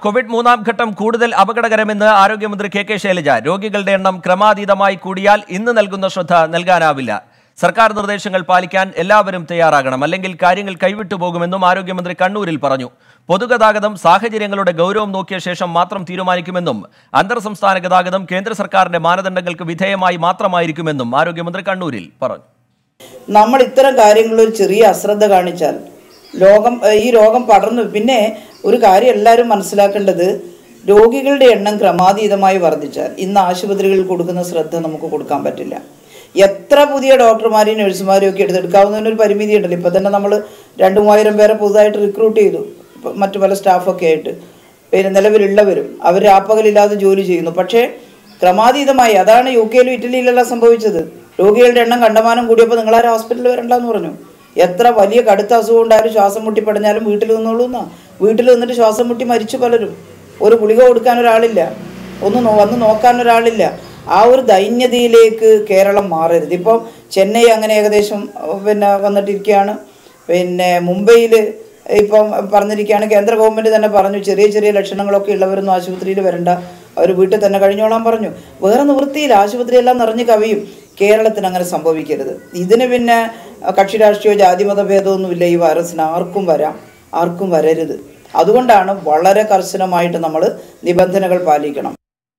Covid മൂന്നാം ഘട്ടം കൂടുതൽ അപകടകരമെന്ന് ആരോഗ്യമന്ത്രി കെ കെ ശൈലജ രോഗികളുടെ എണ്ണം ക്രമാതീതമായി കൂടിയാൽ ഇന്ന് നൽകുന്ന ശ്രദ്ധ നൽകാനാവില്ല സർക്കാർ നിർദ്ദേശങ്ങൾ പാലിക്കാൻ എല്ലാവരും തയ്യാറാകണം അല്ലെങ്കിൽ കാര്യങ്ങൾ കൈവിട്ടു പോകുമെന്നും ആരോഗ്യമന്ത്രി കണ്ണൂരിൽ പറഞ്ഞു പൊതുഗതാഗതം സാഹചര്യങ്ങളുടെ ഗൗരവം നോക്കിയ ശേഷം മാത്രം തീരുമാനിക്കുമെന്നും അന്തർ സംസ്ഥാന ഗതാഗതം കേന്ദ്ര സർക്കാരിന്റെ മാനദണ്ഡങ്ങൾക്ക് വിധേയമായി മാത്രമായിരിക്കുമെന്നും ആരോഗ്യമന്ത്രി കണ്ണൂരിൽ പറഞ്ഞു നമ്മൾ ഇത്തരം കാര്യങ്ങളിൽ ഒരു ചെറിയ അശ്രദ്ധ കാണിച്ചാൽ ലോകം ഏഹ് ഈ രോഗം പടർന്നു പിന്നെ ഒരു കാര്യം എല്ലാവരും മനസ്സിലാക്കേണ്ടത് രോഗികളുടെ എണ്ണം ക്രമാതീതമായി വർദ്ധിച്ചാൽ ഇന്ന് ആശുപത്രികളിൽ കൊടുക്കുന്ന ശ്രദ്ധ നമുക്ക് കൊടുക്കാൻ പറ്റില്ല എത്ര പുതിയ ഡോക്ടർമാരെയും നഴ്സുമാരെയും ഒക്കെ എടുത്തെടുക്കാവുന്നതിന് ഒരു പരിമിതി ഉണ്ടല്ലോ ഇപ്പം തന്നെ നമ്മൾ രണ്ട് മൂവായിരം പേരെ പുതുതായിട്ട് റിക്രൂട്ട് ചെയ്തു ഇപ്പം മറ്റു പല സ്റ്റാഫൊക്കെ ആയിട്ട് പിന്നെ നിലവിലുള്ളവരും അവർ രാപ്പകലില്ലാതെ ജോലി ചെയ്യുന്നു പക്ഷേ ക്രമാതീതമായി അതാണ് യു കെയിലും ഇറ്റലിയിലെല്ലാം സംഭവിച്ചത് രോഗികളുടെ എണ്ണം കണ്ടമാനം കൂടിയപ്പോൾ നിങ്ങളാരും ഹോസ്പിറ്റലിൽ വരണ്ടെന്ന് പറഞ്ഞു എത്ര വലിയ കടുത്ത അസുഖം ഉണ്ടായാലും ശ്വാസം മുട്ടി പടഞ്ഞാലും വീട്ടിൽ നിന്നോളൂ എന്നാ വീട്ടിൽ നിന്നിട്ട് ശ്വാസം മുട്ടി മരിച്ചു പലരും ഒരു ഗുളിക കൊടുക്കാൻ ഒരാളില്ല ഒന്ന് നോ- വന്ന് നോക്കാൻ ഒരാളില്ല ആ ഒരു ദൈന്യതയിലേക്ക് കേരളം മാറരുത് ഇപ്പം ചെന്നൈ അങ്ങനെ ഏകദേശം അഹ് പിന്നെ വന്നിട്ടിരിക്കുകയാണ് പിന്നെ മുംബൈയിൽ ഇപ്പം പറഞ്ഞിരിക്കുകയാണ് കേന്ദ്ര ഗവൺമെൻറ് തന്നെ പറഞ്ഞു ചെറിയ ചെറിയ ലക്ഷണങ്ങളൊക്കെ ഉള്ളവരൊന്നും ആശുപത്രിയിൽ വരണ്ട അവർ വീട്ടിൽ തന്നെ കഴിഞ്ഞോളാൻ പറഞ്ഞു വേറെ നിവൃത്തിയില്ല ആശുപത്രിയെല്ലാം നിറഞ്ഞു കവിയും കേരളത്തിന് അങ്ങനെ സംഭവിക്കരുത് ഇതിന് പിന്നെ അഹ് കക്ഷി രാഷ്ട്രീയമോ ജാതിമത ഭേദമൊന്നുമില്ല ഈ വൈറസിന് ആർക്കും വരാം ആർക്കും വരരുത് അതുകൊണ്ടാണ് വളരെ കർശനമായിട്ട് നമ്മൾ നിബന്ധനകൾ പാലിക്കണം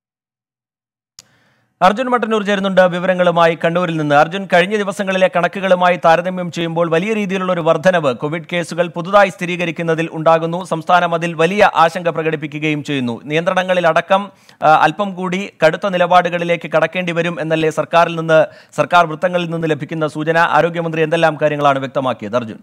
അർജുൻ മട്ടന്നൂർ ചേരുന്നുണ്ട് വിവരങ്ങളുമായി കണ്ണൂരിൽ നിന്ന് അർജുൻ കഴിഞ്ഞ ദിവസങ്ങളിലെ കണക്കുകളുമായി താരതമ്യം ചെയ്യുമ്പോൾ വലിയ രീതിയിലുള്ള ഒരു വർധനവ് കോവിഡ് കേസുകൾ പുതുതായി സ്ഥിരീകരിക്കുന്നതിൽ ഉണ്ടാകുന്നു സംസ്ഥാനം അതിൽ വലിയ ആശങ്ക പ്രകടിപ്പിക്കുകയും ചെയ്യുന്നു നിയന്ത്രണങ്ങളിൽ അടക്കം ആ, അല്പം കൂടി കടുത്ത നിലപാടുകളിലേക്ക് കടക്കേണ്ടി വരും എന്നല്ലേ സർക്കാരിൽ നിന്ന് സർക്കാർ വൃത്തങ്ങളിൽ നിന്ന് ലഭിക്കുന്ന സൂചന ആരോഗ്യമന്ത്രി എന്തെല്ലാം കാര്യങ്ങളാണ് വ്യക്തമാക്കിയത് അർജുൻ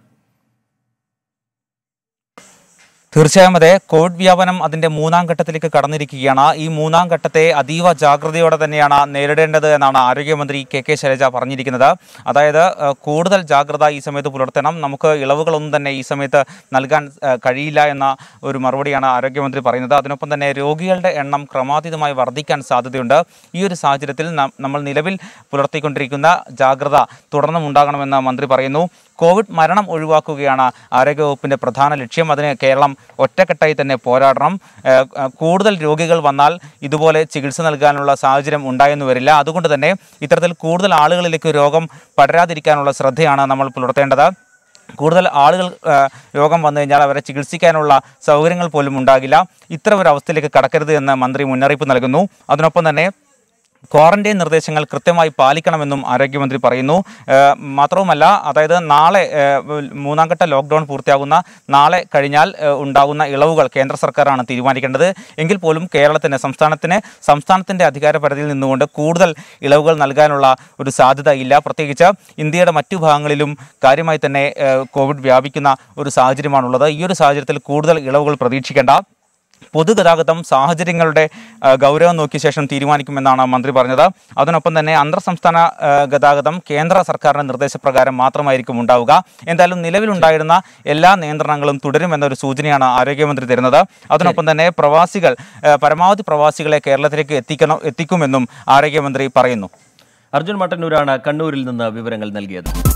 തീർച്ചയായും അതെ കോവിഡ് വ്യാപനം അതിന്റെ മൂന്നാം ഘട്ടത്തിലേക്ക് കടന്നിരിക്കുകയാണ് ഈ മൂന്നാം ഘട്ടത്തെ അതീവ ജാഗ്രതയോടെ തന്നെയാണ് നേരിടേണ്ടത് എന്നാണ് ആരോഗ്യമന്ത്രി കെ കെ ശൈലജ പറഞ്ഞിരിക്കുന്നത് അതായത് ഏഹ്, കൂടുതൽ ജാഗ്രത ഈ സമയത്ത് പുലർത്തണം നമുക്ക് ഇളവുകളൊന്നും തന്നെ ഈ സമയത്ത് നൽകാൻ ഏഹ്, കഴിയില്ല എന്ന ഒരു മറുപടിയാണ് ആരോഗ്യമന്ത്രി പറയുന്നത് അതിനൊപ്പം തന്നെ രോഗികളുടെ എണ്ണം ക്രമാതീതമായി വർദ്ധിക്കാൻ സാധ്യതയുണ്ട് ഈ ഒരു സാഹചര്യത്തിൽ ന- നമ്മൾ നിലവിൽ പുലർത്തിക്കൊണ്ടിരിക്കുന്ന ജാഗ്രത തുടർന്നും ഉണ്ടാകണമെന്ന് മന്ത്രി പറയുന്നു കോവിഡ് മരണം ഒഴിവാക്കുകയാണ് ആരോഗ്യവകുപ്പിന്റെ പ്രധാന ലക്ഷ്യം അതിന് കേരളം ഒറ്റക്കെട്ടായി തന്നെ പോരാടണം ഏഹ്, ഏഹ്, കൂടുതൽ രോഗികൾ വന്നാൽ ഇതുപോലെ ചികിത്സ നൽകാനുള്ള സാഹചര്യം ഉണ്ടായെന്ന് വരില്ല അതുകൊണ്ട് തന്നെ ഇത്തരത്തിൽ കൂടുതൽ ആളുകളിലേക്ക് രോഗം പടരാതിരിക്കാനുള്ള ശ്രദ്ധയാണ് നമ്മൾ പുലർത്തേണ്ടത് കൂടുതൽ ആളുകൾ ആ, രോഗം വന്നു കഴിഞ്ഞാൽ അവരെ ചികിത്സിക്കാനുള്ള സൗകര്യങ്ങൾ പോലും ഉണ്ടാകില്ല ഇത്തരം ഒരു അവസ്ഥയിലേക്ക് കടക്കരുത് എന്ന് മന്ത്രി മുന്നറിയിപ്പ് നൽകുന്നു അതിനൊപ്പം തന്നെ ക്വാറന്റൈൻ നിർദ്ദേശങ്ങൾ കൃത്യമായി പാലിക്കണമെന്നും ആരോഗ്യമന്ത്രി പറയുന്നു ഏഹ് മാത്രവുമല്ല അതായത് നാളെ ഏഹ് മൂന്നാം ഘട്ട ലോക്ക്ഡൗൺ പൂർത്തിയാകുന്ന നാളെ കഴിഞ്ഞാൽ ഏഹ് ഉണ്ടാകുന്ന ഇളവുകൾ കേന്ദ്ര സർക്കാരാണ് തീരുമാനിക്കേണ്ടത് എങ്കിൽ പോലും കേരളത്തിന് സംസ്ഥാനത്തിന് സംസ്ഥാനത്തിൻ്റെ അധികാര പരിധിയിൽ നിന്നുകൊണ്ട് കൂടുതൽ ഇളവുകൾ നൽകാനുള്ള ഒരു സാധ്യത ഇല്ല പ്രത്യേകിച്ച് ഇന്ത്യയുടെ മറ്റു ഭാഗങ്ങളിലും കാര്യമായി തന്നെ ഏഹ് കോവിഡ് വ്യാപിക്കുന്ന ഒരു സാഹചര്യമാണുള്ളത് ഈ ഒരു സാഹചര്യത്തിൽ കൂടുതൽ ഇളവുകൾ പ്രതീക്ഷിക്കേണ്ട പൊതുഗതാഗതം സാഹചര്യങ്ങളുടെ ആ, ഗൗരവം നോക്കിയ ശേഷം തീരുമാനിക്കുമെന്നാണ് മന്ത്രി പറഞ്ഞത് അതിനൊപ്പം തന്നെ അന്തർ സംസ്ഥാന ആ, ഗതാഗതം കേന്ദ്ര സർക്കാരിന്റെ നിർദ്ദേശപ്രകാരം മാത്രമായിരിക്കും ഉണ്ടാവുക എന്തായാലും നിലവിലുണ്ടായിരുന്ന എല്ലാ നിയന്ത്രണങ്ങളും തുടരുമെന്നൊരു സൂചനയാണ് ആരോഗ്യമന്ത്രി തരുന്നത് അതിനൊപ്പം തന്നെ പ്രവാസികൾ ആ, പരമാവധി പ്രവാസികളെ കേരളത്തിലേക്ക് എത്തിക്കണം എത്തിക്കുമെന്നും ആരോഗ്യമന്ത്രി പറയുന്നു അർജുൻ മട്ടന്നൂരാണ് കണ്ണൂരിൽ നിന്ന് വിവരങ്ങൾ നൽകിയത്